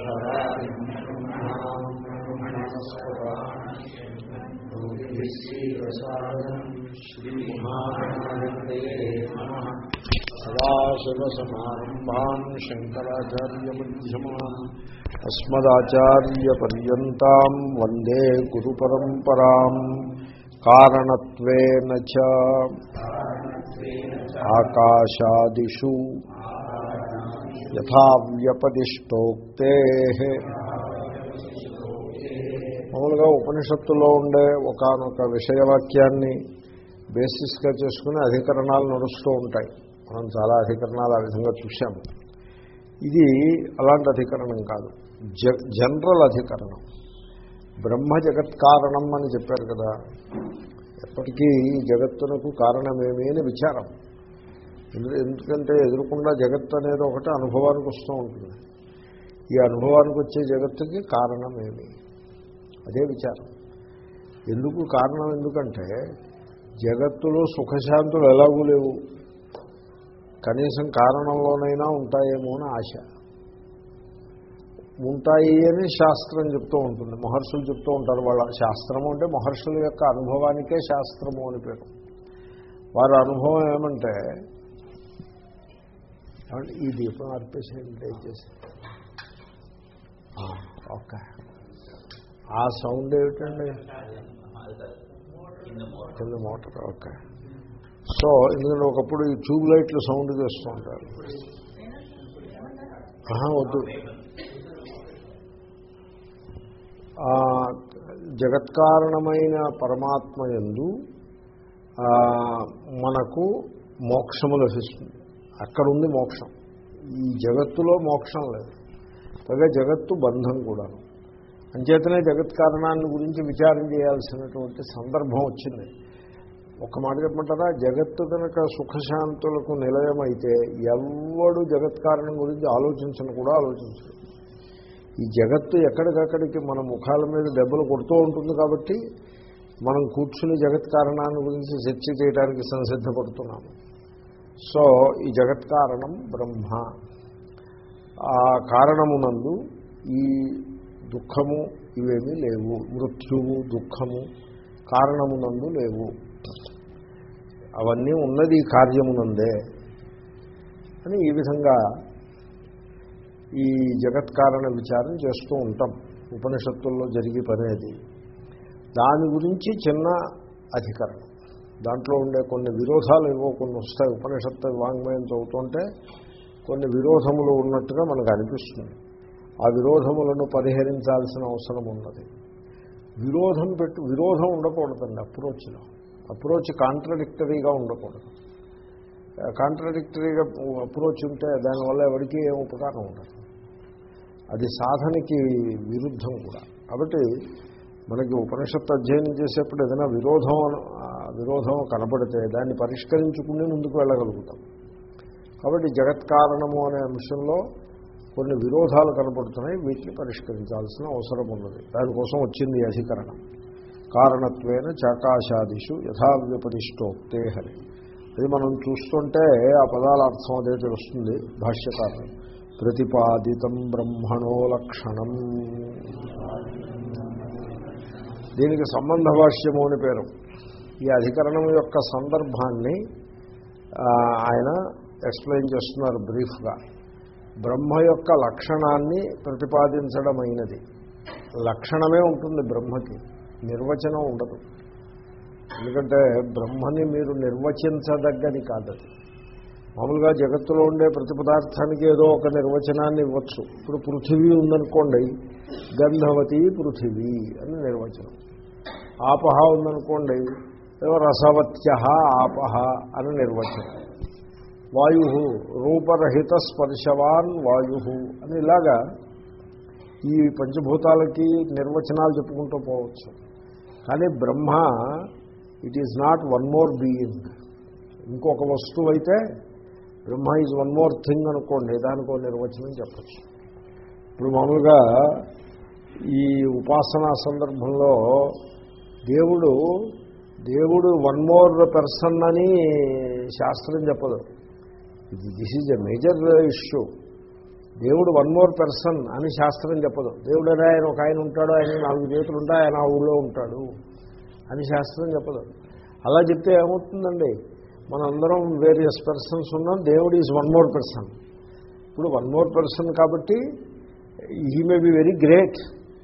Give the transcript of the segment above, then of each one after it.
సదాశివసమారంభాన్ శంకరాచార్యమ్యమాన్ అస్మదాచార్యపర్యంతం వందే గురు పరంపరాం కారణత్వేన చ ఆకాశాదిషు యథావ్యపదిష్టోక్తే మామూలుగా ఉపనిషత్తులో ఉండే ఒకనొక విషయవాక్యాన్ని బేసిస్గా చేసుకుని అధికరణాలు నడుస్తూ ఉంటాయి మనం చాలా అధికరణాలు ఆ విధంగా చూశాము ఇది అలాంటి అధికరణం కాదు జనరల్ అధికరణం బ్రహ్మ జగత్ కారణం అని చెప్పారు కదా ఎప్పటికీ జగత్తునకు కారణమేమి అని విచారం ఎందుకంటే ఎదురుకుండా జగత్ అనేది ఒకటి అనుభవానికి వస్తూ ఉంటుంది ఈ అనుభవానికి వచ్చే జగత్తుకి కారణమేమి అదే విచారం ఎందుకు కారణం ఎందుకంటే జగత్తులో సుఖశాంతులు ఎలాగూ లేవు కనీసం కారణంలోనైనా ఉంటాయేమో అని ఆశ ఉంటాయి అని శాస్త్రం చెప్తూ ఉంటుంది మహర్షులు చెప్తూ ఉంటారు వాళ్ళ శాస్త్రము అంటే మహర్షుల యొక్క అనుభవానికే శాస్త్రము అని పేరు వారి అనుభవం ఏమంటే ఈ దీపం అర్పేసేయండి దయచేసి ఓకే ఆ సౌండ్ ఏమిటండి కింద మోటార్ ఓకే సో ఎందుకంటే ఒకప్పుడు ఈ ట్యూబ్ లైట్లు సౌండ్ చేస్తూ ఉంటారు వద్దు జగత్కారణమైన పరమాత్మ ఎందు మనకు మోక్షము లభిస్తుంది అక్కడ ఉంది మోక్షం ఈ జగత్తులో మోక్షం లేదు పైగా జగత్తు బంధం కూడా అంచేతనే జగత్ కారణాన్ని గురించి విచారం చేయాల్సినటువంటి సందర్భం వచ్చింది ఒక మాట చెప్పమంటారా జగత్తు కనుక సుఖశాంతులకు నిలయమైతే ఎవడు జగత్ కారణం గురించి ఆలోచించను కూడా ఆలోచించడు ఈ జగత్తు ఎక్కడికక్కడికి మన ముఖాల మీద దెబ్బలు కొడుతూ ఉంటుంది కాబట్టి మనం కూర్చుని జగత్ కారణాన్ని గురించి చర్చ చేయడానికి సంసిద్ధపడుతున్నాము సో ఈ జగత్ కారణం బ్రహ్మ ఆ కారణమునందు ఈ దుఃఖము ఇవేమీ లేవు మృత్యువు దుఃఖము కారణమునందు లేవు అవన్నీ ఉన్నది ఈ కార్యమునందే అని ఈ విధంగా ఈ జగత్కారణ విచారం చేస్తూ ఉంటాం ఉపనిషత్తుల్లో జరిగే పనేది దాని గురించి చిన్న అధికరణం దాంట్లో ఉండే కొన్ని విరోధాలు ఏవో కొన్ని వస్తాయి ఉపనిషత్తు వాంగ్మయం చదువుతుంటే కొన్ని విరోధములు ఉన్నట్టుగా మనకు అనిపిస్తుంది ఆ విరోధములను పరిహరించాల్సిన అవసరం ఉన్నది విరోధం పెట్టు విరోధం ఉండకూడదండి అప్రోచ్లో అప్రోచ్ కాంట్రడిక్టరీగా ఉండకూడదు కాంట్రడిక్టరీగా అప్రోచ్ ఉంటే దానివల్ల ఎవరికి ఏం ఉపకారం ఉండదు అది సాధనకి విరుద్ధం కూడా కాబట్టి మనకి ఉపనిషత్తు అధ్యయనం చేసేప్పుడు ఏదైనా విరోధం విరోధం కనపడితే దాన్ని పరిష్కరించుకుని ముందుకు వెళ్ళగలుగుతాం కాబట్టి జగత్ కారణము అనే అంశంలో కొన్ని విరోధాలు కనపడుతున్నాయి వీటిని పరిష్కరించాల్సిన అవసరం ఉన్నది దానికోసం వచ్చింది అధికరణం కారణత్వేన చాకాశాదిషు యథావ్యపరిష్టోక్తే హరి అది మనం చూస్తుంటే ఆ పదాల అర్థం అదే తెలుస్తుంది భాష్యకారం ప్రతిపాదితం బ్రహ్మణో లక్షణం దీనికి సంబంధ భాష్యము అని పేరు ఈ అధికరణం యొక్క సందర్భాన్ని ఆయన ఎక్స్ప్లెయిన్ చేస్తున్నారు బ్రీఫ్గా బ్రహ్మ యొక్క లక్షణాన్ని ప్రతిపాదించడమైనది లక్షణమే ఉంటుంది బ్రహ్మకి నిర్వచనం ఉండదు ఎందుకంటే బ్రహ్మని మీరు నిర్వచించదగ్గది కాదది మామూలుగా జగత్తులో ఉండే ప్రతి పదార్థానికి ఏదో ఒక నిర్వచనాన్ని ఇవ్వచ్చు ఇప్పుడు పృథివీ ఉందనుకోండి గంధవతి పృథివీ అని నిర్వచనం ఆపహ ఉందనుకోండి ఏదో రసవత్య ఆపహ అని నిర్వచనం వాయు రూపరహిత స్పర్శవాన్ వాయు అని ఇలాగా ఈ పంచభూతాలకి నిర్వచనాలు చెప్పుకుంటూ పోవచ్చు కానీ Brahma it is not one more being ఇంకొక వస్తువు అయితే Brahma is one more thing అనుకోండి దానికో నిర్వచనం చెప్పచ్చు ఇప్పుడు మామూలుగా ఈ ఉపాసనా సందర్భంలో దేవుడు దేవుడు వన్ మోర్ పర్సన్ అని శాస్త్రం చెప్పదు ఇది this is a major issue దేవుడు వన్ మోర్ పర్సన్ అని శాస్త్రం చెప్పదు దేవుడు అనే ఆయన ఒక ఆయన ఉంటాడు ఆయన నాలుగు చేతులు ఉంటాయి ఆయన ఆ ఊళ్ళో ఉంటాడు అని శాస్త్రం చెప్పదు అలా చెప్తే ఏమవుతుందండి మనందరం వేరియస్ పర్సన్స్ ఉన్నాం దేవుడు ఈజ్ వన్ మోర్ పర్సన్ ఇప్పుడు వన్ మోర్ పర్సన్ కాబట్టి he may be very great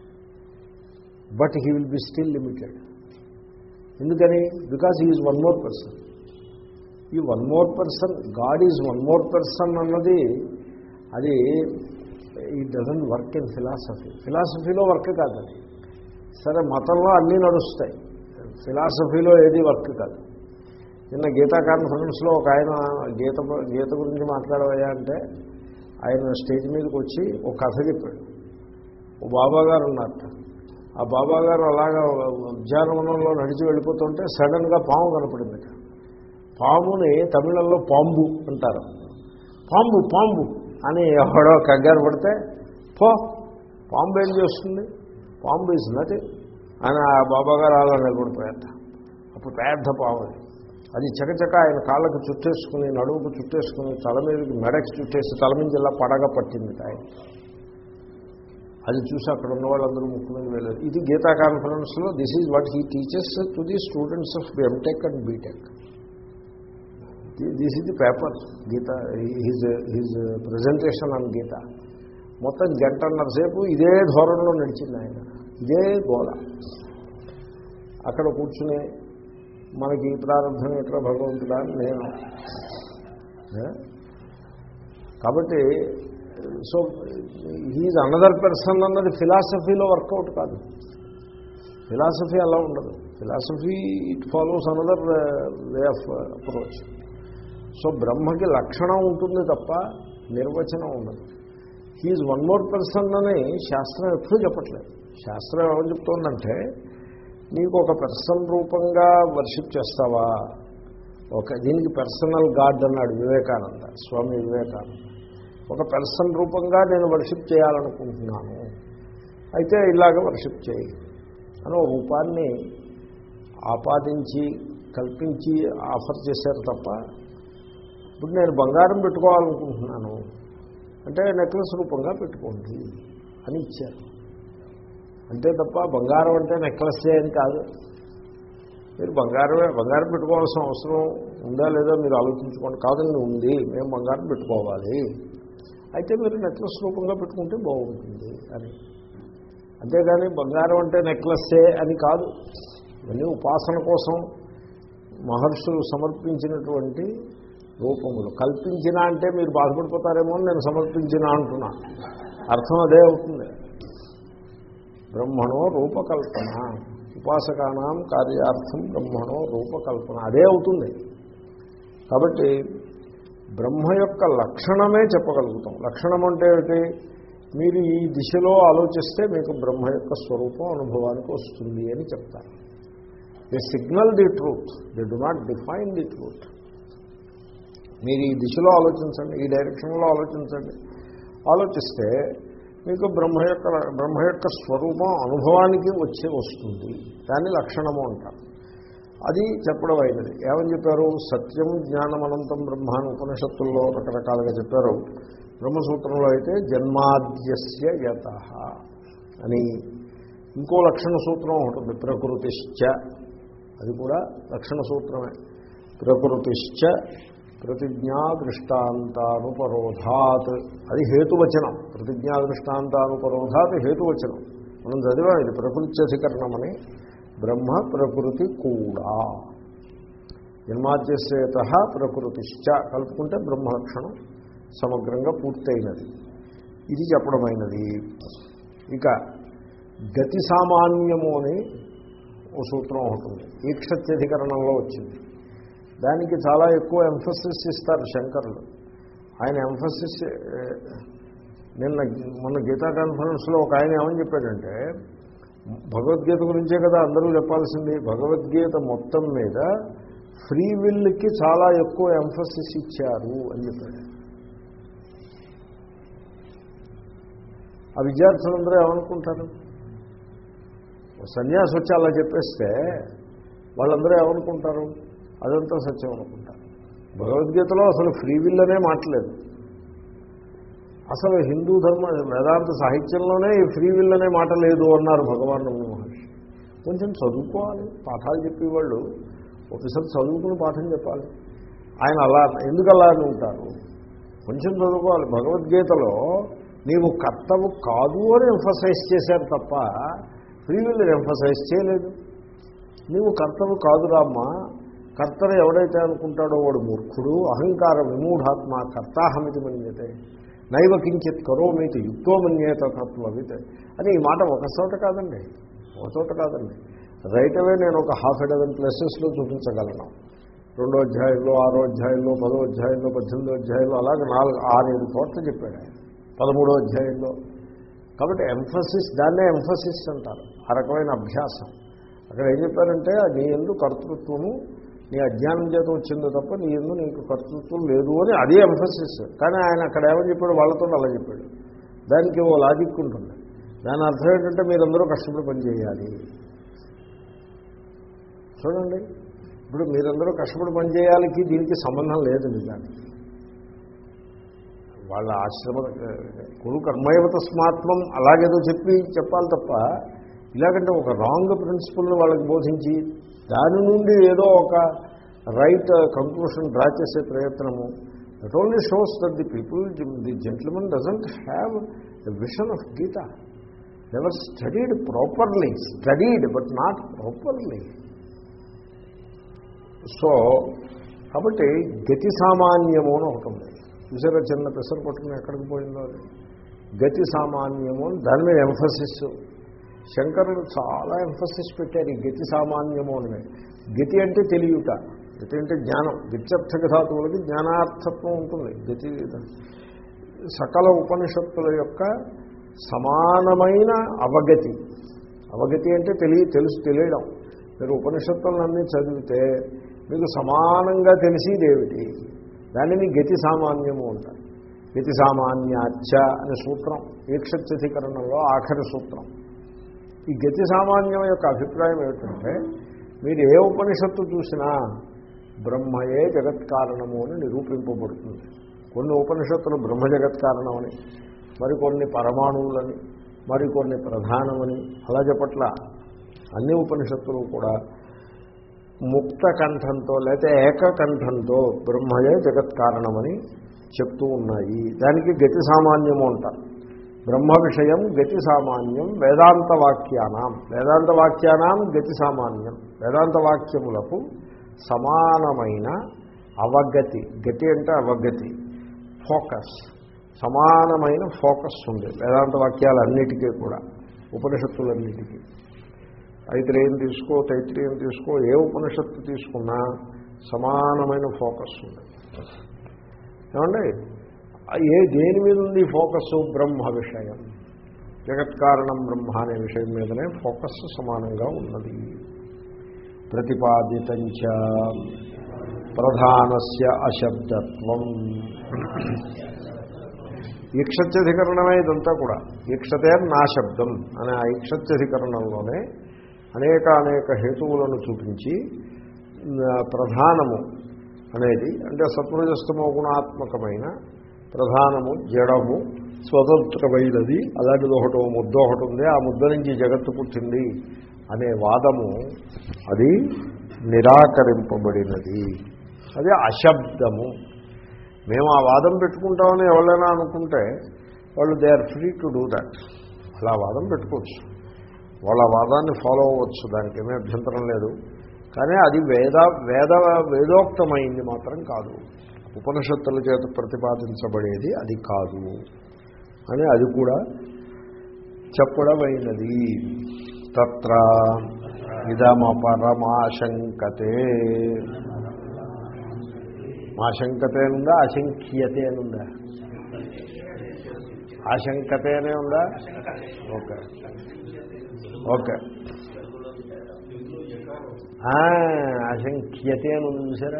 but he will be still limited ఎందుకని because he is one more person ఈ one more person God is one more person అన్నది అది ఈ doesn't work in philosophy ఫిలాసఫీలో work కాదు అది సరే మతంలో అన్నీ నడుస్తాయి ఫిలాసఫీలో ఏది వర్క్ కాదు నిన్న గీతా కాన్ఫరెన్స్లో ఒక ఆయన గీత గీత గురించి మాట్లాడవయ్యా అంటే ఆయన స్టేజ్ మీదకి వచ్చి ఒక కథ చెప్పాడు ఓ బాబా గారు ఉన్నారట ఆ బాబా గారు అలాగా ఉద్యానవనంలో నడిచి వెళ్ళిపోతుంటే సడన్గా పాము కనపడింది పాముని తమిళంలో పాంబు అంటారు పాంబు పాంబు అని ఎవడో కంగారు పడితే పో పాంబు ఏం చేస్తుంది పాంబు ఇస్ నథింగ్ అని ఆ బాబా గారు అలా నిలబడిపోయారట అప్పుడు పెద్ద పాము అది అది చకచక ఆయన కాళ్ళకు చుట్టేసుకుని నడుముకు చుట్టేసుకుని తల మీదకి మెడకి చుట్టేసి తల నుంచి ఇలా పడగా పట్టింది ఆయన అది చూసి అక్కడ ఉన్న వాళ్ళందరూ ముక్కు మీద వెళ్ళారు ఇది గీతా కాన్ఫరెన్స్లో this is what he teachers to the students of MTech and BTech this is the paper Gita his his presentation on Gita మొత్తం గంటన్నర సేపు ఇదే ధోరణిలో నడిచింది ఆయన ఇదే గోళ అక్కడ కూర్చుని మనకి ఈ ప్రారంభం ఎట్లా భగవంతుడా అని నేను ఏ? కాబట్టి సో హీజ్ అనదర్ పర్సన్ అన్నది ఫిలాసఫీలో వర్కౌట్ కాదు ఫిలాసఫీ అలా ఉండదు philosophy it follows another way of approach so బ్రహ్మకి లక్షణం ఉంటుంది తప్ప నిర్వచనం ఉండదు హీజ్ వన్ మోర్ పర్సన్ అని శాస్త్రం ఎప్పుడూ చెప్పట్లేదు శాస్త్రం ఏమని చెప్తోందంటే నీకు ఒక పర్సన్ రూపంగా వర్షిప్ చేస్తావా ఒక దీనికి పర్సనల్ గాడ్ అన్నాడు వివేకానంద స్వామి వివేకానంద ఒక పర్సన్ రూపంగా నేను వర్షిప్ చేయాలనుకుంటున్నాను అయితే ఇలాగ వర్షిప్ చేయి అని ఒక రూపాన్ని ఆపాదించి కల్పించి ఆఫర్ చేశారు తప్ప ఇప్పుడు నేను బంగారం పెట్టుకోవాలనుకుంటున్నాను అంటే నెక్లెస్ రూపంగా పెట్టుకోండి అని ఇచ్చారు అంతే తప్ప బంగారం అంటే నెక్లెస్సే అని కాదు మీరు బంగారమే బంగారం పెట్టుకోవాల్సిన అవసరం ఉందా లేదా మీరు ఆలోచించుకోండి కాదండి ఉంది మేము బంగారం పెట్టుకోవాలి అయితే మీరు నెక్లెస్ రూపంగా పెట్టుకుంటే బాగుంటుంది అని అంతేగాని బంగారం అంటే నెక్లెస్సే అని కాదు ఇవన్నీ ఉపాసన కోసం మహర్షులు సమర్పించినటువంటి రూపములు కల్పించిన అంటే మీరు బాధపడిపోతారేమో అని నేను సమర్పించిన అంటున్నా అర్థం అదే అవుతుంది బ్రహ్మణో రూపకల్పన ఉపాసకానాం కార్యార్థం బ్రహ్మణో రూపకల్పన అదే అవుతుంది కాబట్టి బ్రహ్మ యొక్క లక్షణమే చెప్పగలుగుతాం లక్షణం అంటే ఏమిటి మీరు ఈ దిశలో ఆలోచిస్తే మీకు బ్రహ్మ యొక్క స్వరూపం అనుభవానికి వస్తుంది అని చెప్తారు they signal the truth they do not define the truth మీరు ఈ దిశలో ఆలోచించండి ఈ డైరెక్షన్లో ఆలోచించండి ఆలోచిస్తే మీకు బ్రహ్మ యొక్క బ్రహ్మ యొక్క స్వరూపం అనుభవానికి వచ్చే వస్తుంది దాన్ని లక్షణము అంటారు అది చెప్పడం అయినది ఏమని చెప్పారు సత్యం జ్ఞానం అనంతం బ్రహ్మ అని ఉపనిషత్తుల్లో రకరకాలుగా చెప్పారు బ్రహ్మసూత్రంలో అయితే జన్మాద్యస్య యత అని ఇంకో లక్షణ సూత్రం ఉంటుంది ప్రకృతిశ్చ అది కూడా లక్షణ సూత్రమే ప్రకృతిశ్చ ప్రతిజ్ఞా దృష్టాంతానుపరోధాత్ అది హేతువచనం ప్రతిజ్ఞా దృష్టాంతానుపరోధాత్ హేతువచనం మనం చదివాం ఇది ప్రకృత్యధికరణమని బ్రహ్మ ప్రకృతి కూడా జన్మాద్యసేత ప్రకృతిశ్చ కలుపుకుంటే బ్రహ్మలక్షణం సమగ్రంగా పూర్తయినది ఇది చెప్పడమైనది ఇక గతి సామాన్యము అని ఓ సూత్రం ఒకటి ఉంది ఈక్షత్యధికరణంలో వచ్చింది దానికి చాలా ఎక్కువ ఎంఫసిస్ ఇస్తారు శంకరులు ఆయన ఎంఫసిస్ నిన్న మొన్న గీతా కాన్ఫరెన్స్లో ఒక ఆయన ఏమని చెప్పాడంటే భగవద్గీత గురించే కదా అందరూ చెప్పాల్సింది భగవద్గీత మొత్తం మీద ఫ్రీ విల్కి చాలా ఎక్కువ ఎంఫసిస్ ఇచ్చారు అని చెప్పాడు ఆ విద్యార్థులందరూ ఏమనుకుంటారు సన్యాసి వచ్చి అలా చెప్పేస్తే వాళ్ళందరూ ఏమనుకుంటారు అదంతా సత్యం అనుకుంటారు భగవద్గీతలో అసలు ఫ్రీ విల్ అనే మాట్లేదు అసలు హిందూ ధర్మ వేదాంత సాహిత్యంలోనే ఈ ఫ్రీ విల్ అనే మాట లేదు అన్నారు భగవాన్ రమణ మహర్షి కొంచెం చదువుకోవాలి పాఠాలు చెప్పేవాళ్ళు ఒకసారి చదువుకుని పాఠం చెప్పాలి ఆయన అలా ఎందుకు అలా అని ఉంటారు కొంచెం చదువుకోవాలి భగవద్గీతలో నీవు కర్తవు కాదు అని ఎంఫసైజ్ చేశారు తప్ప ఫ్రీ విల్ ఎంఫసైజ్ చేయలేదు నీవు కర్తవు కాదు రామ్మా కర్తను ఎవడైతే అనుకుంటాడో వాడు మూర్ఖుడు అహంకార విమూఢాత్మ కర్తాహమితి మన్యతే నైవ కించిత్ కరోమితి యుక్తో మన్యేత తత్వవిత్ అని ఈ మాట ఒక చోట కాదండి ఒక చోట కాదండి రైట్ అవే నేను ఒక హాఫ్ ఎ డజన్ ప్లేసెస్లో చూపించగలను రెండో అధ్యాయంలో ఆరో అధ్యాయంలో పదో అధ్యాయంలో పద్దెనిమిదో అధ్యాయంలో అలాగే నాలుగు ఆరేడు చోట్ల చెప్పాడు ఆయన పదమూడో అధ్యాయంలో కాబట్టి ఎంఫసిస్ దాన్నే ఎంఫసిస్ అంటారు ఆ రకమైన అభ్యాసం అక్కడ ఏం చెప్పారంటే నీ ఎందు కర్తృత్వము నీ అజ్ఞానం చేత వచ్చిందో తప్ప నీ ఎందు నీకు కర్తృత్వం లేదు అని అదే ఎంఫసిస్ కానీ ఆయన అక్కడ ఏమని చెప్పాడు వాళ్ళతో అలా చెప్పాడు దానికి ఓ లాజిక్ ఉంటుంది దాని అర్థం ఏంటంటే మీరందరూ కష్టపడి పనిచేయాలి చూడండి ఇప్పుడు మీరందరూ కష్టపడి పనిచేయాలికి దీనికి సంబంధం లేదు నిజానికి వాళ్ళ ఆశ్రమ కురు కర్మయవ తస్మాత్మం అలాగేదో చెప్పి చెప్పాలి తప్ప ఇలాగంటే ఒక రాంగ్ ప్రిన్సిపల్ని వాళ్ళకి బోధించి దాని నుండి ఏదో ఒక రైట్ కంక్లూషన్ డ్రా చేసే ప్రయత్నము that only shows that the people the gentlemen doesn't have the vision of Gita ever studied properly studied but not properly so కాబట్టి గతి సామాన్యము అని ఒకటి ఉంది చూసారా చిన్న పెసరు పట్టుకుని ఎక్కడికి పోయిందో అది గతి సామాన్యము అని దాని మీద ఎంఫసిస్ శంకరుడు చాలా ఎంఫసిస్ పెట్టారు ఈ గతి సామాన్యము అని గతి అంటే తెలియట గతి అంటే జ్ఞానం గత్యర్థక ధాతువులకి జ్ఞానార్థత్వం ఉంటుంది గతి సకల ఉపనిషత్తుల యొక్క సమానమైన అవగతి అవగతి అంటే తెలియ తెలుసు తెలియడం మీరు ఉపనిషత్తులన్నీ చదివితే మీకు సమానంగా తెలిసేదేమిటి దానిని గతి సామాన్యము అంటారు గతి సామాన్యాచ అనే సూత్రం ఏక్షత్యధికరణంలో ఆఖరి సూత్రం ఈ గతి సామాన్యం యొక్క అభిప్రాయం ఏమిటంటే మీరు ఏ ఉపనిషత్తు చూసినా బ్రహ్మయే జగత్ కారణము అని నిరూపింపబడుతుంది కొన్ని ఉపనిషత్తులు బ్రహ్మ జగత్ కారణమని మరికొన్ని పరమాణువులని మరికొన్ని ప్రధానమని అలా చెప్పట్ల అన్ని ఉపనిషత్తులు కూడా ముక్త కంఠంతో లేకపోతే ఏకకంఠంతో బ్రహ్మయే జగత్ కారణమని చెప్తూ ఉన్నాయి దానికి గతి సామాన్యము అంటారు బ్రహ్మ విషయం గతి సామాన్యం వేదాంత వాక్యానాం వేదాంత వాక్యానాం గతి సామాన్యం వేదాంత వాక్యములకు సమానమైన అవగతి గతి అంటే అవగతి ఫోకస్ సమానమైన ఫోకస్ ఉంది వేదాంత వాక్యాలన్నిటికీ కూడా ఉపనిషత్తులన్నిటికీ ఐత్రేయం తీసుకో తైత్రేయం తీసుకో ఏ ఉపనిషత్తు తీసుకున్నా సమానమైన ఫోకస్ ఉంది ఏమండి ఏ దేని మీద ఉంది ఫోకస్ బ్రహ్మ విషయం జగత్కారణం బ్రహ్మ అనే విషయం మీదనే ఫోకస్ సమానంగా ఉన్నది ప్రతిపాదితంచ ప్రధానస్య అశబ్దత్వం ఈక్షత్యధికరణమే ఇదంతా కూడా ఈక్షతే నా శబ్దం అనే ఆ ఈక్షత్యధికరణంలోనే అనేక అనేక హేతువులను చూపించి ప్రధానము అనేది అంటే సత్వజస్తమో గుణాత్మకమైన ప్రధానము జడము స్వతంత్రమైనది అలాంటిది ఒకటి ముద్ద ఒకటి ఉంది ఆ ముద్ద నుంచి జగత్తు పుట్టింది అనే వాదము అది నిరాకరింపబడినది అది అశబ్దము మేము ఆ వాదం పెట్టుకుంటామని ఎవరైనా అనుకుంటే వాళ్ళు they are free to do that అలా వాదం పెట్టుకోవచ్చు వాళ్ళ వాదాన్ని ఫాలో అవ్వచ్చు దానికి ఏమీ అభ్యంతరం లేదు కానీ అది వేద వేద వేదోక్తమైంది మాత్రం కాదు ఉపనిషత్తుల చేత ప్రతిపాదించబడేది అది కాదు అని అది కూడా చెప్పడమైనది తత్ర ఇదమపరమాశంకతే ఆశంకతే ఉందా అశంఖ్యతే ఉందా ఆశంకతేనే ఉందా ఓకే ఓకే అశంఖ్యతే అని ఉంది చూసారా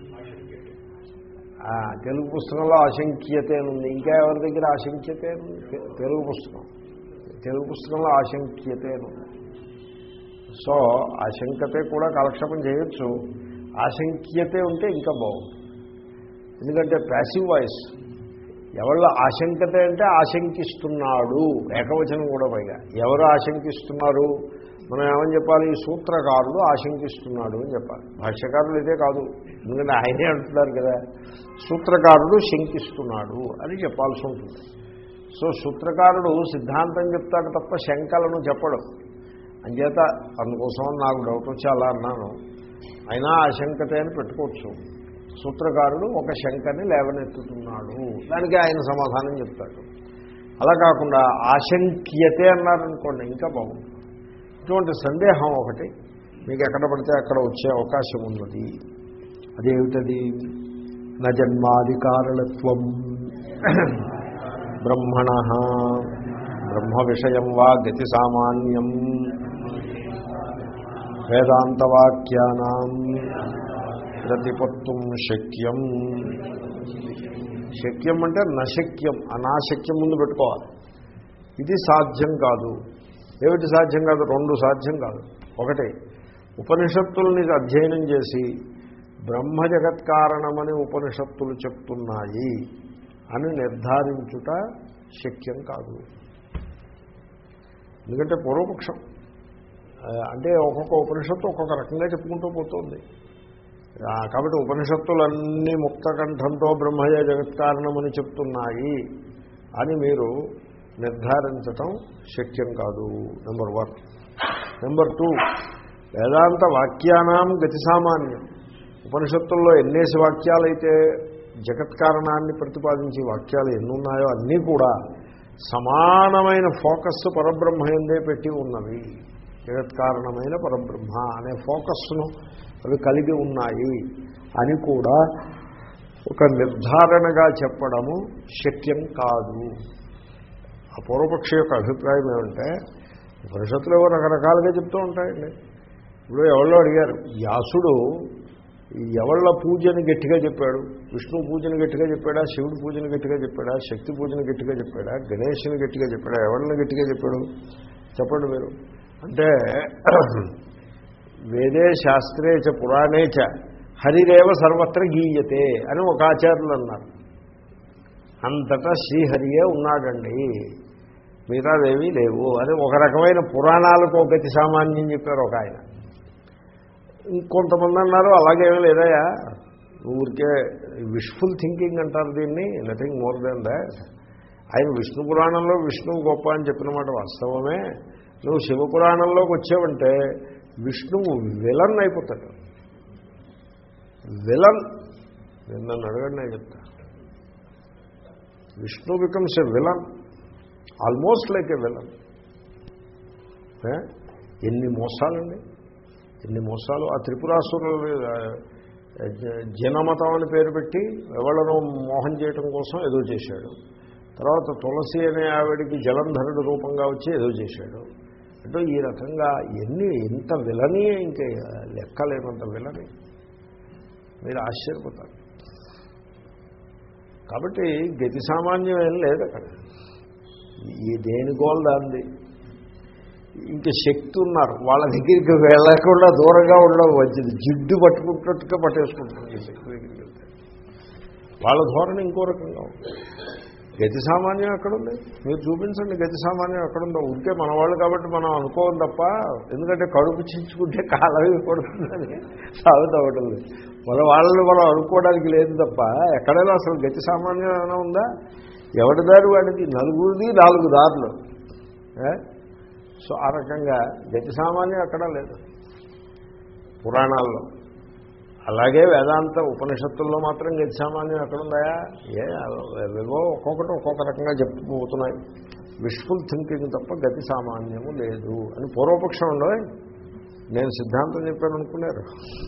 తెలుగు పుస్తకంలో అశంఖ్యతే అని ఉంది ఇంకా ఎవరి దగ్గర ఆశంక్యతే అని ఉంది తెలుగు పుస్తకం తెలుగు పుస్తకంలో ఆశంక్యతే అని ఉంది సో ఆశంకతే కూడా కాలక్షేపం చేయొచ్చు ఆశంక్యతే ఉంటే ఇంకా బాగుంది ఎందుకంటే ప్యాసివ్ వాయిస్ ఎవళ్ళ ఆశంకతే అంటే ఆశంకిస్తున్నాడు ఏకవచనం కూడా పైగా ఎవరు ఆశంకిస్తున్నారు మనం ఏమని చెప్పాలి ఈ సూత్రకారుడు ఆశంకిస్తున్నాడు అని చెప్పాలి భాష్యకారులు ఇదే కాదు ఎందుకంటే ఆయనే అంటున్నారు కదా సూత్రకారుడు శంకిస్తున్నాడు అని చెప్పాల్సి ఉంటుంది సో సూత్రకారుడు సిద్ధాంతం చెప్తాడు తప్ప శంకలను చెప్పడం అంచేత అందుకోసం నాకు డౌట్ వచ్చి అలా అన్నాను అయినా ఆశంకతే అని పెట్టుకోవచ్చు సూత్రకారుడు ఒక శంకని లేవనెత్తుతున్నాడు దానికి ఆయన సమాధానం చెప్తాడు అలా కాకుండా ఆశంక్యతే అన్నారనుకోండి ఇంకా బాగుంది ఇటువంటి సందేహం ఒకటి మీకు ఎక్కడ పడితే అక్కడ వచ్చే అవకాశం ఉన్నది అదేమిటది న జన్మాధికారళత్వం బ్రహ్మణ బ్రహ్మ విషయం వా గతి సామాన్యం వేదాంతవాక్యానాం ప్రతిపత్తుం శక్యం శక్యం అంటే నశక్యం అనాశక్యం ముందు పెట్టుకోవాలి ఇది సాధ్యం కాదు ఏమిటి సాధ్యం కాదు రెండు సాధ్యం కాదు ఒకటి ఉపనిషత్తుల్ని అధ్యయనం చేసి బ్రహ్మ జగత్కారణమని ఉపనిషత్తులు చెప్తున్నాయి అని నిర్ధారించుట శక్యం కాదు ఎందుకంటే పూర్వపక్షం ఆ, అంటే ఒక్కొక్క ఉపనిషత్తు ఒక్కొక్క రకంగా చెప్పుకుంటూ పోతుంది ఆ, కాబట్టి ఉపనిషత్తులన్నీ ముక్తకంఠంతో బ్రహ్మయ జగత్కారణమని చెప్తున్నాయి అని మీరు నిర్ధారించటం శక్యం కాదు నెంబర్ వన్ నెంబర్ టూ వేదాంత వాక్యానాం గతి సామాన్యం ఉపనిషత్తుల్లో ఎన్నేసి వాక్యాలైతే జగత్కారణాన్ని ప్రతిపాదించే వాక్యాలు ఎన్నున్నాయో అన్నీ కూడా సమానమైన ఫోకస్ పరబ్రహ్మయందే పెట్టి ఉన్నవి జగత్కారణమైన పరబ్రహ్మ అనే ఫోకస్ను అవి కలిగి ఉన్నాయి అని కూడా ఒక నిర్ధారణగా చెప్పడము శక్యం కాదు ఆ పూర్వపక్ష యొక్క అభిప్రాయం ఏమంటే ఉపనిషత్తులు ఏవో రకరకాలుగా చెప్తూ ఉంటాయండి ఇప్పుడు ఎవరో అడిగారు వ్యాసుడు ఎవళ్ళ పూజని గట్టిగా చెప్పాడు విష్ణు పూజని గట్టిగా చెప్పాడా శివుడి పూజని గట్టిగా చెప్పాడా శక్తి పూజని గట్టిగా చెప్పాడా గణేష్ని గట్టిగా చెప్పాడా ఎవరిని గట్టిగా చెప్పాడు చెప్పండి మీరు అంటే వేదే శాస్త్రే చ పురాణే చ హరిరేవ సర్వత్ర గీయతే అని ఒక ఆచార్యులు అన్నారు అంతటా శ్రీహరియే ఉన్నాడండి మిగతాదేవి లేవు అని ఒక రకమైన పురాణాలకు ఒక గతి సామాన్యం చెప్పారు ఒక ఆయన ఇంకొంతమంది అన్నారు అలాగేమీ లేదయా ఊరికే విష్ఫుల్ థింకింగ్ అంటారు దీన్ని నథింగ్ మోర్ దెన్ దాట్ ఆయన విష్ణు పురాణంలో విష్ణువు గొప్ప అని చెప్పిన మాట వాస్తవమే నువ్వు శివపురాణంలోకి వచ్చావంటే విష్ణువు విలన్ అయిపోతాడు విలన్ నేను నన్ను అడగండి నేను చెప్తా Vishnu becomes a villain almost like a villain ఎన్ని మోసాలండి ఎన్ని మోసాలు ఆ త్రిపురాసురులు ఆ, జ- జనమతం అని పేరు పెట్టి ఎవళ్ళను మోహం చేయటం కోసం ఏదో చేశాడు తర్వాత తులసి అనే ఆవిడికి జలంధరుడు రూపంగా వచ్చి ఏదో చేశాడు అంటే ఈ రకంగా ఎన్ని ఇంత విలని ఇంకా లెక్కలేనంత విలని మీరు ఆశ్చర్యపోతారు కాబట్టి గతి సామాన్యం ఏం లేదు అక్కడ ఈ దేని గోల్ దాంది ఇంకా శక్తి ఉన్నారు వాళ్ళ దగ్గరికి వెళ్ళకుండా దూరంగా ఉండడం మంచిది జిడ్డు పట్టుకుంటున్నట్టుగా పట్టేసుకుంటారు ఈ శక్తి దగ్గరికి వెళ్తే వాళ్ళ ధోరణి ఇంకో రకంగా ఉంది గతి సామాన్యం ఎక్కడుంది మీరు చూపించండి గతి సామాన్యం ఎక్కడుందో ఉంటే మన వాళ్ళు కాబట్టి మనం అనుకోం తప్ప ఎందుకంటే కడుపు చించుకుంటే కాలమే పడుతుందని సాగుతూ ఉంటుంది మన వాళ్ళని మనం అనుకోవడానికి లేదు తప్ప ఎక్కడైనా అసలు గతి సామాన్యం ఏమైనా ఉందా ఎవరి దారి వాడికి నలుగురిది నాలుగు దారులు ఏ? సో ఆ రకంగా గతి సామాన్యం ఎక్కడా లేదు పురాణాల్లో అలాగే వేదాంత ఉపనిషత్తుల్లో మాత్రం గతి సామాన్యం ఎక్కడుందాయా ఏ ఏవేవో ఒక్కొక్కటి ఒక్కొక్క రకంగా చెప్పుకుపోతున్నాయి విష్ఫుల్ థింకింగ్ తప్ప గతి సామాన్యము లేదు అని పూర్వపక్షం ఉండవు నేను సిద్ధాంతం చెప్పాను అనుకున్నారు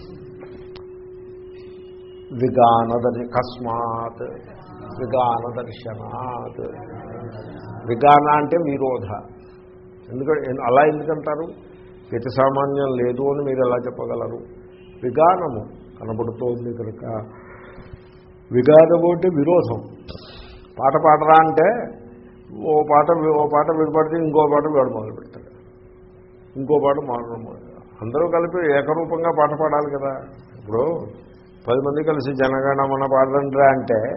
విగానదరి కస్మాత్ విగాన దర్శనాత్ విగాన అంటే విరోధ ఎందుకంటే అలా ఎందుకంటారు గతి సామాన్యం లేదు అని మీరు ఎలా చెప్పగలరు విగానము కనబడుతోంది కనుక విగానము అంటే విరోధం పాట పాడరా అంటే ఓ పాట ఓ పాట విడపడితే ఇంకో పాట వీడు మొదలు పెడతాడు ఇంకో పాట మాడడం మొదలు అందరూ కలిపి ఏకరూపంగా పాట పాడాలి కదా ఇప్పుడు పది మంది కలిసి జనగణమన పాడండిరా అంటే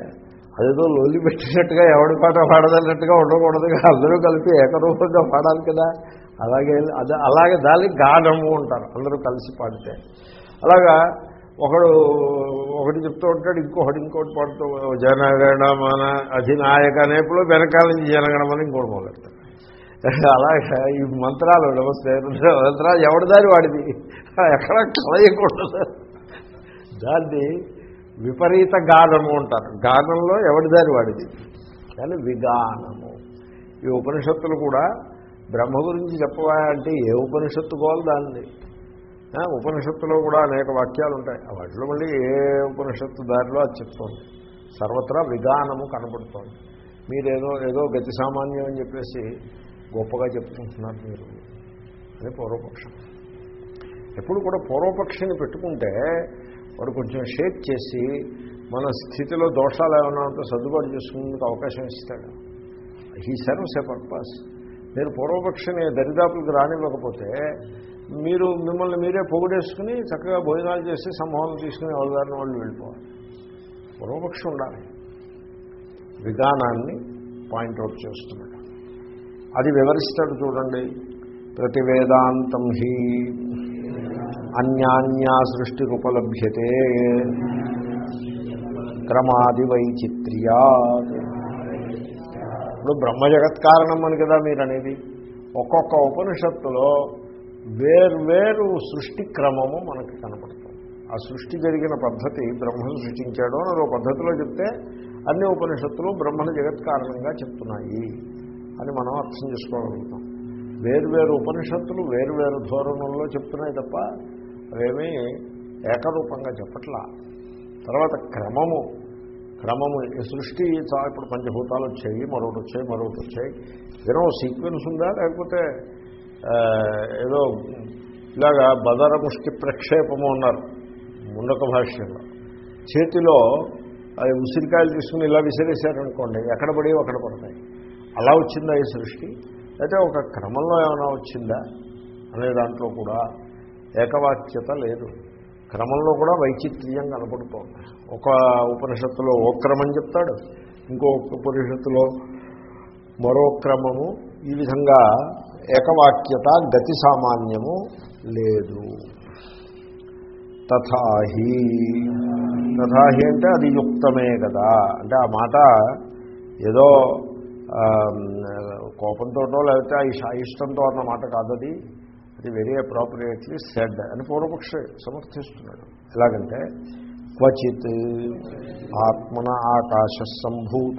అదేదో లోలి పెట్టినట్టుగా ఎవడి పాట పాడదన్నట్టుగా ఉండకూడదుగా అందరూ కలిపి ఏకరూపంగా పాడాలి కదా అలాగే అదే అలాగే దానికి గానము ఉంటారు అందరూ కలిసి పాడితే అలాగా ఒకడు ఒకటి చెప్తూ ఉంటాడు ఇంకొకటి ఇంకోటి పాడుతూ జనగణమన అధినాయక అనేప్పుడు వెనకాల నుంచి జనగణమని ఇంకోటి మొదలెడతాడు అలాగే ఈ మంత్రాలు నమస్తే మంత్రాలు ఎవరి దారి వాడిది ఎక్కడ కలయకూడదు దాన్ని విపరీత గానము అంటారు గానంలో ఎవరి దారి వాడిది కానీ విగానము ఈ ఉపనిషత్తులు కూడా బ్రహ్మ గురించి చెప్పవా అంటే ఏ ఉపనిషత్తు కోవాలి దాన్ని ఆ, ఉపనిషత్తులో కూడా అనేక వాక్యాలు ఉంటాయి ఆ వాటిలో మళ్ళీ ఏ ఉపనిషత్తు దారిలో అది చెప్తోంది సర్వత్రా విగానము కనబడుతోంది మీరేదో ఏదో గతి సామాన్యం అని చెప్పేసి గొప్పగా చెప్పుకుంటున్నారు మీరు అని పూర్వపక్షం ఎప్పుడు కూడా పూర్వపక్షిని పెట్టుకుంటే వాడు కొంచెం షేక్ చేసి మన స్థితిలో దోషాలు ఏమైనా ఉంటే సర్దుబాటు చేసుకునేందుకు అవకాశం ఇస్తాడు హీ సర్వ్స్ ఏ పర్పస్ మీరు పూర్వపక్షిని దరిదాపులకు రానివ్వకపోతే మీరు మిమ్మల్ని మీరే పొగిడేసుకుని చక్కగా భోజనాలు చేసి సంభావన తీసుకుని అవగారిన వాళ్ళు వెళ్ళిపోవాలి పూర్వపక్షం ఉండాలి విధానాన్ని పాయింట్అవుట్ చేస్తున్నాడు అది వివరిస్తాడు చూడండి ప్రతి వేదాంతం హి అన్యాన్యా సృష్టిరుపలభ్యతే క్రమాది వైచిత్ర్యా ఇప్పుడు బ్రహ్మ జగత్ కారణం అని కదా మీరు అనేది ఒక్కొక్క ఉపనిషత్తులో వేర్వేరు సృష్టి క్రమము మనకి కనపడుతుంది ఆ సృష్టి జరిగిన పద్ధతి బ్రహ్మను సృష్టించాడు అని ఒక పద్ధతిలో చెప్తే అన్ని ఉపనిషత్తులు బ్రహ్మను జగత్ కారణంగా చెప్తున్నాయి అని మనం అర్థం చేసుకోగలుగుతాం వేర్వేరు ఉపనిషత్తులు వేర్వేరు ధోరణుల్లో చెప్తున్నాయి తప్ప అవేమీ ఏకరూపంగా చెప్పట్లా తర్వాత క్రమము క్రమము ఈ సృష్టి చా- ఇప్పుడు పంచభూతాలు వచ్చాయి మరొకటి వచ్చాయి మరొకటి వచ్చాయి ఏదైనా సీక్వెన్స్ ఉందా లేకపోతే ఆ, ఏదో ఇలాగా బదర ముష్టి ప్రక్షేపము అన్నారు ముండక భాష్యంలో చేతిలో అది ఉసిరికాయలు తీసుకుని ఇలా విసిరేశారనుకోండి ఎక్కడ పడి అక్కడ పడతాయి అలా వచ్చిందా ఈ సృష్టి అయితే ఒక క్రమంలో ఏమైనా వచ్చిందా అనే దాంట్లో కూడా ఏకవాక్యత లేదు క్రమంలో కూడా వైచిత్ర్యం కనపడుతోంది ఒక ఉపనిషత్తులో ఓ క్రమం చెప్తాడు ఇంకో ఉపనిషత్తులో మరో క్రమము ఈ విధంగా ఏకవాక్యత గతి సామాన్యము లేదు తథాహి తథాహి అంటే అది యుక్తమే కదా అంటే ఆ మాట ఏదో ఆ, కోపంతోటో లేకపోతే ఆ ఇష- ఇష్టంతో అన్న మాట కాదది అది వెరీ అప్రాప్రియేట్లీ సెడ్ అని పూర్వపక్ష సమర్థిస్తున్నాడు ఎలాగంటే క్వచిత్ ఆత్మన ఆకాశ సంభూత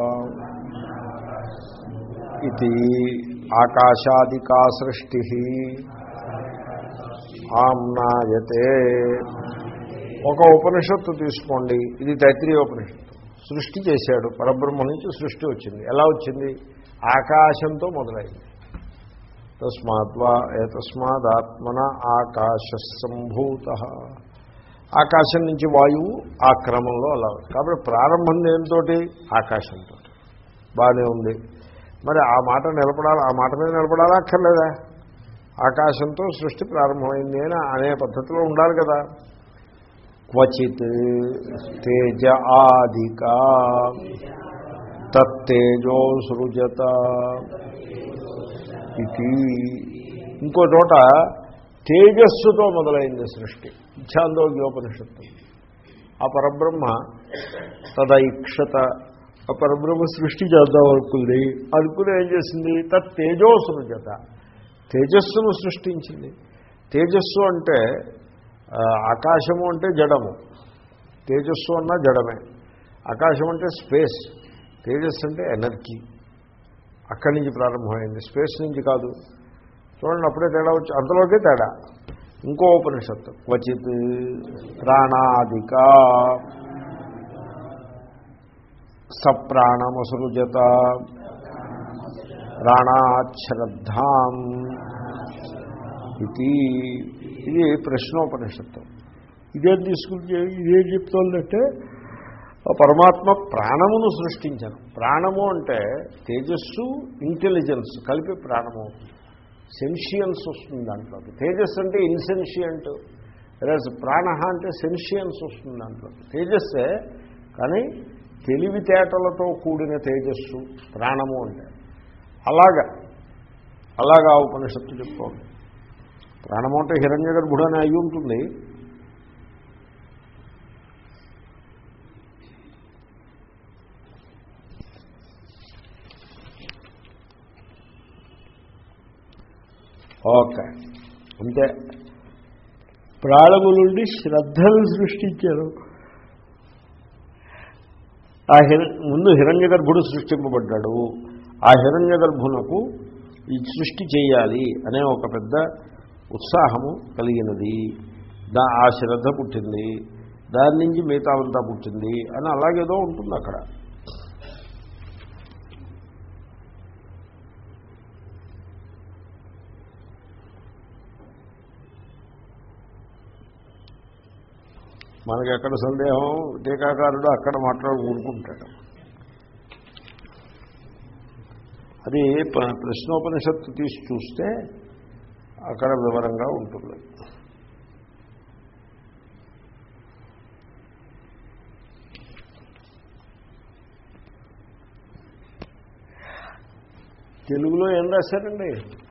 ఇది ఆకాశాదికా సృష్టి ఆమ్నాయతే ఒక ఉపనిషత్తు తీసుకోండి ఇది తైత్రీయ ఉపనిషత్తు సృష్టి చేశాడు పరబ్రహ్మ నుంచి సృష్టి వచ్చింది ఎలా వచ్చింది ఆకాశంతో మొదలైంది తస్మాద్వా ఏతస్మాదాత్మన ఆకాశ సంభూత ఆకాశం నుంచి వాయువు ఆ క్రమంలో అలా ఉంది. కాబట్టి ప్రారంభం దేంతో ఆకాశంతో బాగానే ఉంది మరి ఆ మాట నిలబడాలి ఆ మాట మీద నిలబడాలా అక్కర్లేదా ఆకాశంతో సృష్టి ప్రారంభమైంది అని అనే పద్ధతిలో ఉండాలి కదా క్వచిత్ తేజ ఆదిక తత్తేజో సృజత ఇది ఇంకో చోట తేజస్సుతో మొదలైంది సృష్టి ఛాందోగ్యోపనిషత్తు ఆ పరబ్రహ్మ తదైక్షత ఆ పరబ్రహ్మ సృష్టి చేద్దాం అనుకుంది అనుకుని ఏం చేసింది తత్ తేజో సృజత తేజస్సును సృష్టించింది తేజస్సు అంటే ఆ, ఆకాశము అంటే జడము తేజస్సు అన్న జడమే ఆకాశం అంటే స్పేస్ తేజస్సు అంటే ఎనర్జీ అక్కడి నుంచి ప్రారంభమైంది స్పేస్ నుంచి కాదు చూడండి అప్పుడే తేడా వచ్చి అంతలోకే తేడా ఇంకో ఉపనిషత్తు క్వచిత్ ప్రాణాదిక సప్రాణమసృజత ప్రాణాశ్రద్ధాం ఇది ఇది ప్రశ్నోపనిషత్తు ఇదేం తీసుకుంటే ఇదేం చెప్తోందంటే ఆ పరమాత్మ ప్రాణమును సృష్టించను ప్రాణము అంటే తేజస్సు ఇంటెలిజెన్స్ కలిపి ప్రాణము అవుతుంది సెన్షియన్స్ వస్తుంది దాంట్లోకి తేజస్సు అంటే ఇన్సెన్షియంట్ రాజ్ ప్రాణ అంటే సెన్షియన్స్ వస్తుంది దాంట్లోకి తేజస్సే కానీ తెలివితేటలతో కూడిన తేజస్సు ప్రాణము అంటే అలాగా అలాగా ఆ ఉపనిషత్తు చెప్తోంది ప్రాణము అంటే హిరణ్య గర్భుడు అని అయి ఉంటుంది ఓకే అంతే ప్రాణము నుండి శ్రద్ధను సృష్టించారు ఆ హిర ముందు హిరణ్య గర్భుడు సృష్టింపబడ్డాడు ఆ హిరణ్య గర్భునకు ఈ సృష్టి చేయాలి అనే ఒక పెద్ద ఉత్సాహము కలిగినది దా ఆ శ్రద్ధ పుట్టింది దాని నుంచి మిగతావంతా పుట్టింది అని అలాగేదో ఉంటుంది అక్కడ మనకి ఎక్కడ సందేహం టీకాకారుడు అక్కడ మాట్లాడు ఊరుకుంటాడు అది ప- ప్రశ్నోపనిషత్తు తీసి చూస్తే అక్కడ వివరంగా ఉంటుంది తెలుగులో ఏం రాశారండి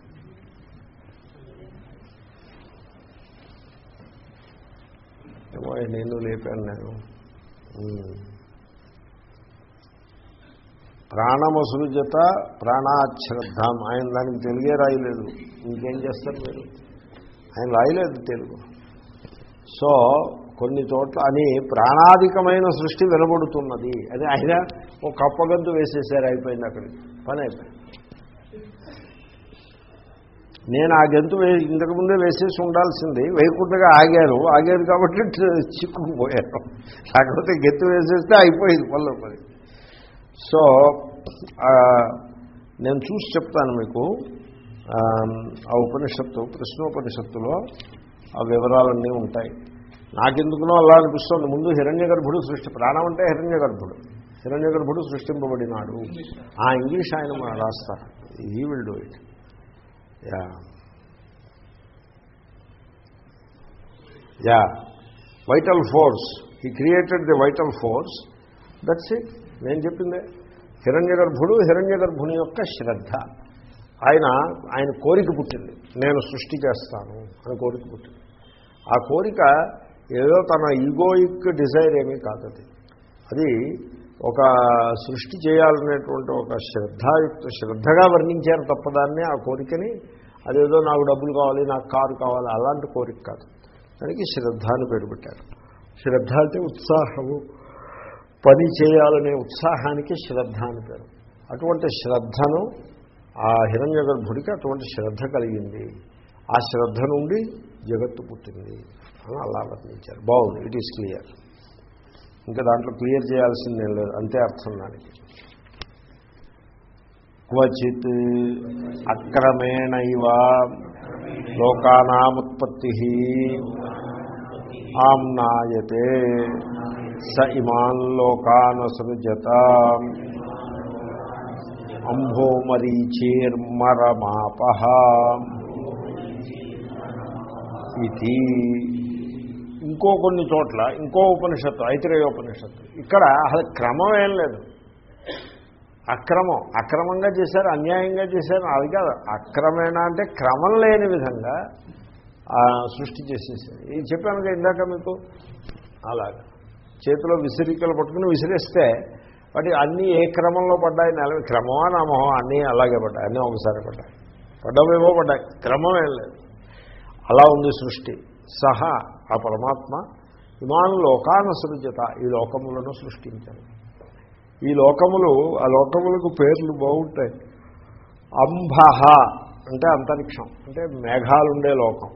ఏమో నేను లేపాను నేను ఉమ్. ప్రాణమసృజత ప్రాణాశ్రద్ధం ఆయన దానికి తెలుగే రాయలేదు ఇంకేం చేస్తారు మీరు ఆయన రాయలేదు తెలుగు సో కొన్ని చోట్ల అని ప్రాణాధికమైన సృష్టి వినబడుతున్నది అది ఆయన ఒక కప్పగద్దు వేసేసారు అయిపోయింది అక్కడికి పని అయిపోయింది నేను ఆ గంతు వే ఇంతకుముందే వేసేసి ఉండాల్సింది వేయకుండా ఆగారు ఆగారు కాబట్టి చిక్కుకుపోయారు లేకపోతే గెత్తు వేసేస్తే అయిపోయింది పనులు పని సో ఆ, నేను చూసి చెప్తాను మీకు ఆ, ఆ ఉపనిషత్తు ప్రశ్నోపనిషత్తులో ఆ వివరాలన్నీ ఉంటాయి నాకెందుకునో అలా అనిపిస్తుంది ముందు హిరణ్య గర్భుడు సృష్టి ప్రాణం అంటే హిరణ్య గర్భుడు హిరణ్య గర్భుడు సృష్టింపబడినాడు ఆ ఇంగ్లీష్ ఆయన మా రాస్తారు he will do it yeah yeah vital force he created the vital force that's it నేను చెప్పిందే హిరణ్య గర్భుడు హిరణ్య గర్భుని యొక్క శ్రద్ధ ఆయన ఆయన కోరిక పుట్టింది నేను సృష్టి చేస్తాను అని కోరిక పుట్టింది ఆ కోరిక ఏదో తన ఈగోయిక్ డిజైర్ ఏమీ కాదు అది అది ఒక సృష్టి చేయాలనేటువంటి ఒక శ్రద్ధాయుక్త శ్రద్ధగా వర్ణించారు తప్ప దాన్ని ఆ కోరికని అదేదో నాకు డబ్బులు కావాలి నాకు కారు కావాలి అలాంటి కోరిక కాదు దానికి శ్రద్ధ అని పేరు పెట్టారు శ్రద్ధ అంటే ఉత్సాహము పని చేయాలనే ఉత్సాహానికి శ్రద్ధ అని పేరు అటువంటి శ్రద్ధను ఆ హిరణ్య గర్భుడికి అటువంటి శ్రద్ధ కలిగింది ఆ శ్రద్ధ నుండి జగత్తు పుట్టింది అని అలా వర్ణించారు బాగుంది ఇట్ ఈస్ క్లియర్ ఇంకా దాంట్లో క్లియర్ చేయాల్సిందేం లేదు అంతే అర్థం దానికి క్వచిత్ అక్రమేణైవ లోకానాముత్పత్తి ఆమ్నాయతే స ఇమాన్ లోకానసృజత అంభోమరీచేర్మరమాప ఇది ఇంకో కొన్ని చోట్ల ఇంకో ఉపనిషత్తు ఐతిరేయోపనిషత్తు ఇక్కడ అసలు క్రమం ఏం లేదు అక్రమం అక్రమంగా చేశారు అన్యాయంగా చేశారు అది కాదు అక్రమేనా అంటే క్రమం లేని విధంగా ఆ, సృష్టి చేసేసారు ఇది చెప్పాను కదా ఇందాక మీకు అలాగా చేతిలో విసిరికలు పట్టుకుని విసిరేస్తే వాటి అన్నీ ఏ క్రమంలో పడ్డాయి నెల క్రమమా నామో అన్నీ అలాగే పడ్డాయి అన్నీ ఒకసారి పడ్డాయి పడ్డవేవో పడ్డాయి క్రమం ఏం లేదు అలా ఉంది సృష్టి సహా ఆ పరమాత్మ ఇమాన్ లోకాన సృజత ఈ లోకములను సృష్టించారు ఈ లోకములు ఆ లోకములకు పేర్లు బాగుంటాయి అంబహ అంటే అంతరిక్షం అంటే మేఘాలుండే లోకం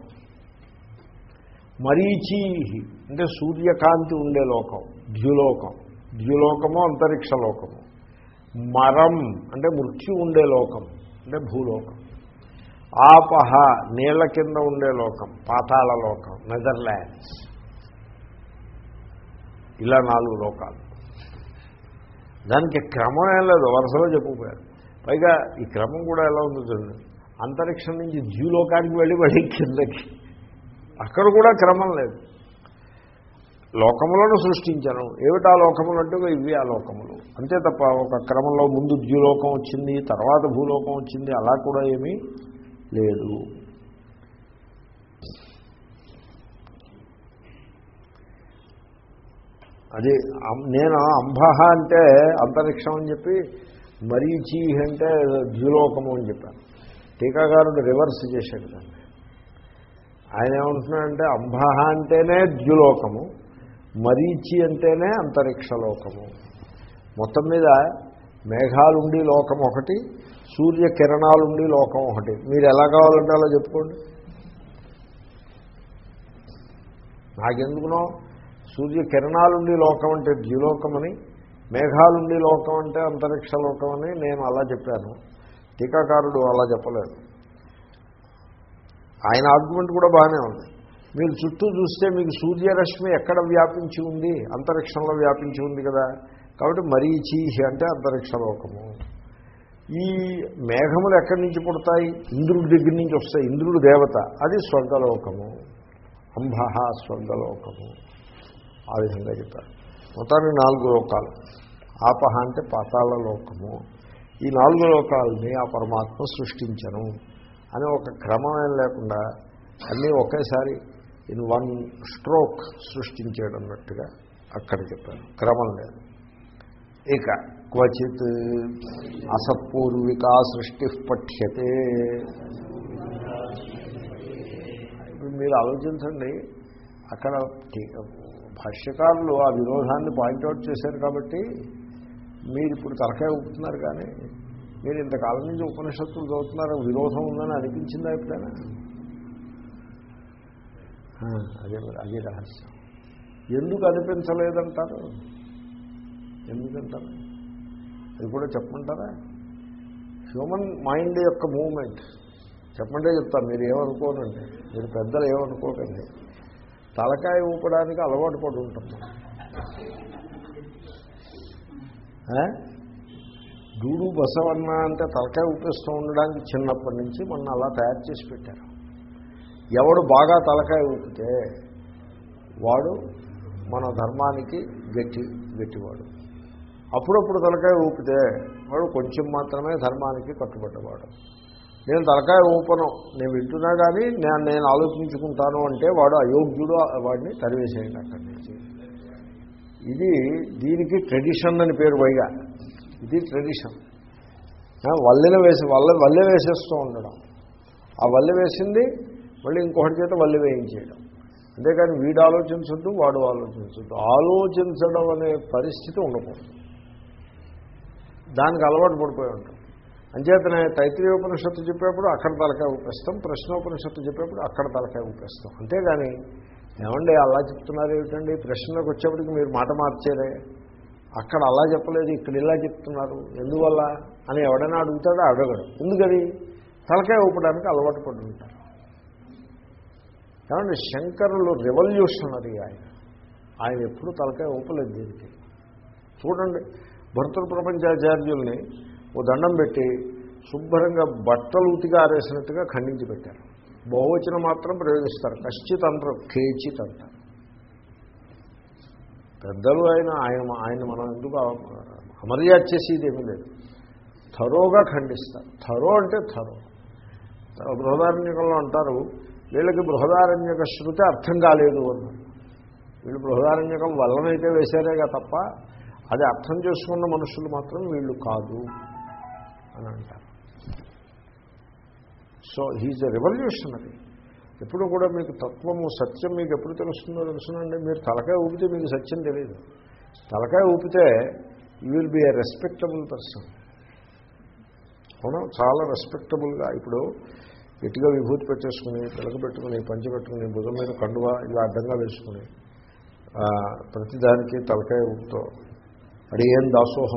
మరీచీ అంటే సూర్యకాంతి ఉండే లోకం ద్యులోకం ద్యులోకము అంతరిక్ష లోకము మరం అంటే మృత్యు ఉండే లోకం అంటే భూలోకం ఆపహ నీళ్ల కింద ఉండే లోకం పాతాళ లోకం నెదర్లాండ్స్ ఇలా నాలుగు లోకాలు దానికి క్రమం ఏం లేదు వరుసలో చెప్పుకుపోయారు పైగా ఈ క్రమం కూడా ఎలా ఉందో చూడండి అంతరిక్షం నుంచి ద్యూలోకానికి వెళ్ళి మళ్ళీ కిందకి అక్కడ కూడా క్రమం లేదు లోకములను సృష్టించను ఏమిటా లోకములు అంటే ఇవి ఆ లోకములు అంతే తప్ప ఒక క్రమంలో ముందు ద్యులోకం వచ్చింది తర్వాత భూలోకం వచ్చింది అలా కూడా ఏమీ లేదు అది అం- నేను అంబహ అంటే అంతరిక్షం అని చెప్పి మరీచి అంటే ద్యులోకము అని చెప్పాను టీకాకారుడు రివర్స్ చేశాడు దాన్ని ఆయన ఏమంటున్నాడంటే అంబహ అంటేనే ద్యులోకము మరీచి అంటేనే అంతరిక్ష లోకము మొత్తం మీద మేఘాలుండి లోకం ఒకటి సూర్య కిరణాలుండి లోకం ఒకటి మీరు ఎలా కావాలంటే అలా చెప్పుకోండి నాకెందుకునో సూర్య కిరణాలుండి లోకం అంటే ద్యులోకమని మేఘాలుండి లోకం అంటే అంతరిక్ష లోకం అని నేను అలా చెప్పాను టీకాకారుడు అలా చెప్పలేదు ఆయన ఆర్గ్యుమెంట్ కూడా బాగానే ఉంది మీరు చుట్టూ చూస్తే మీకు సూర్యరశ్మి ఎక్కడ వ్యాపించి ఉంది అంతరిక్షంలో వ్యాపించి ఉంది కదా కాబట్టి మరీచి అంటే అంతరిక్ష లోకము ఈ మేఘములు ఎక్కడి నుంచి పుడతాయి ఇంద్రుడి దగ్గర నుంచి వస్తాయి ఇంద్రుడు దేవత అది స్వర్గలోకము అంబహ స్వర్గలోకము ఆ విధంగా చెప్పారు మొత్తానికి నాలుగు లోకాలు ఆపహ అంటే పాతాళ లోకము ఈ నాలుగు లోకాలని ఆ పరమాత్మ సృష్టించను అని ఒక క్రమం ఏం లేకుండా అన్నీ ఒకేసారి ఇన్ వన్ స్ట్రోక్ సృష్టించాడు అన్నట్టుగా అక్కడ చెప్పారు క్రమం లేదు ఇక క్వచిత్ అసత్పూర్వికా సృష్టి పఠ్యతే ఇప్పుడు మీరు ఆలోచించండి అక్కడ టీ- భాష్యకారులు ఆ విరోధాన్ని పాయింట్అవుట్ చేశారు కాబట్టి మీరు ఇప్పుడు తలకాయ ఊపుతున్నారు కానీ మీరు ఇంతకాలం నుంచి ఉపనిషత్తులు చదువుతున్నారు విరోధం ఉందని అనిపించిందా ఎప్పుడైనా ఆ, అదే మరి అదే రహస్యం ఎందుకు అనిపించలేదంటారు ఎందుకంటారు అది కూడా చెప్పమంటారా హ్యూమన్ మైండ్ యొక్క మూమెంట్ చెప్పమంటే చెప్తాను మీరు ఏమనుకోనండి మీరు పెద్దలు ఏమనుకోకండి తలకాయ ఊపడానికి అలవాటు పడి ఉంటుంది ఆ? డూడు బసవన్న అంటే తలకాయ ఊపిస్తూ ఉండడానికి చిన్నప్పటి నుంచి మొన్న అలా తయారు చేసి పెట్టారు ఎవడు బాగా తలకాయ ఊపితే వాడు మన ధర్మానికి గట్టి గట్టివాడు అప్పుడప్పుడు తలకాయ ఊపితే వాడు కొంచెం మాత్రమే ధర్మానికి కట్టుబడ్డవాడు నేను తలకాయ ఊపను నేను వింటున్నా కానీ నేను నేను ఆలోచించుకుంటాను అంటే వాడు అయోగ్యుడు వాడిని తరివేసేయండి అక్కడి నుంచి ఇది దీనికి ట్రెడిషన్ అని పేరు పైగా ఇది ట్రెడిషన్ ఆ, వల్లెలు వేసి వల్ల వల్లె వేసేస్తూ ఉండడం ఆ వల్లె వేసింది మళ్ళీ ఇంకొకటి చేత వల్లె వేయించేయడం అంతేకాని వీడు ఆలోచించద్దు వాడు ఆలోచించద్దు ఆలోచించడం అనే పరిస్థితి ఉండకూడదు దానికి అలవాటు పడిపోయి ఉంటాం అంచేతనే తైత్రీయోపనిషత్తు చెప్పేప్పుడు అక్కడ తలకాయ ఊపేస్తాం ప్రశ్నోపనిషత్తు చెప్పేప్పుడు అక్కడ తలకాయ ఊపేస్తాం అంతేగాని ఏమండి అలా చెప్తున్నారు ఏమిటండి ప్రశ్నకు వచ్చేప్పటికి మీరు మాట మార్చారే అక్కడ అలా చెప్పలేదు ఇక్కడ ఇలా చెప్తున్నారు ఎందువల్ల అని ఎవడైనా అడుగుతాడో అడగడు ఎందుకది తలకాయ ఊపడానికి అలవాటు పడి ఉంటారు ఏమంటే శంకరులు రెవల్యూషనరీ ఆయన ఆయన ఎప్పుడూ తలకాయ ఊపలేదు దీనికి చూడండి భర్తృ ప్రపంచాచార్యుల్ని ఓ దండం పెట్టి శుభ్రంగా బట్టలు ఉతిగా ఆరేసినట్టుగా ఖండించి పెట్టారు బహువచనం మాత్రం ప్రయోగిస్తారు కశ్చిత్ అంటారు కేచిత్ అంటారు పెద్దలు ఆయన ఆయన ఆయన మనం ఎందుకు అమర్యాద చేసేది ఏమీ లేదు థరోగా ఖండిస్తారు థరో అంటే థరో బృహదారణ్యకంలో అంటారు వీళ్ళకి బృహదారణ్యక శృతి అర్థం కాలేదు అన్నారు వీళ్ళు బృహదారణ్యకం వల్లనైతే వేశారేగా తప్ప అది అర్థం చేసుకున్న మనుషులు మాత్రం వీళ్ళు కాదు అని అంటారు సో హీజ్ ఎ రెవల్యూషనరీ ఎప్పుడు కూడా మీకు తత్వము సత్యం మీకు ఎప్పుడు తెలుస్తుందో తెలుసునండి మీరు తలకాయ ఊపితే మీకు సత్యం తెలియదు తలకాయ ఊపితే you will be a respectable person అవునా చాలా రెస్పెక్టబుల్గా ఇప్పుడు గట్టిగా విభూతి పెట్టేసుకుని పిలక పెట్టుకుని పంచి పెట్టుకుని భుజం మీద కండువా ఇలా అడ్డంగా వేసుకుని ఆ, ప్రతిదానికి తలకాయ ఊపుతో అది ఏం దాసోహం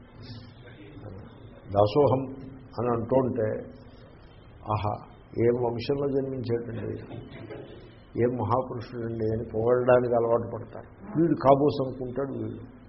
దాసోహం అని అంటుంటే ఆహా ఏం వంశంలో జన్మించేటండి ఏం మహాపురుషుడండి అని పొగడడానికి అలవాటు పడతారు వీడు కాబోస్ అనుకుంటాడు వీడు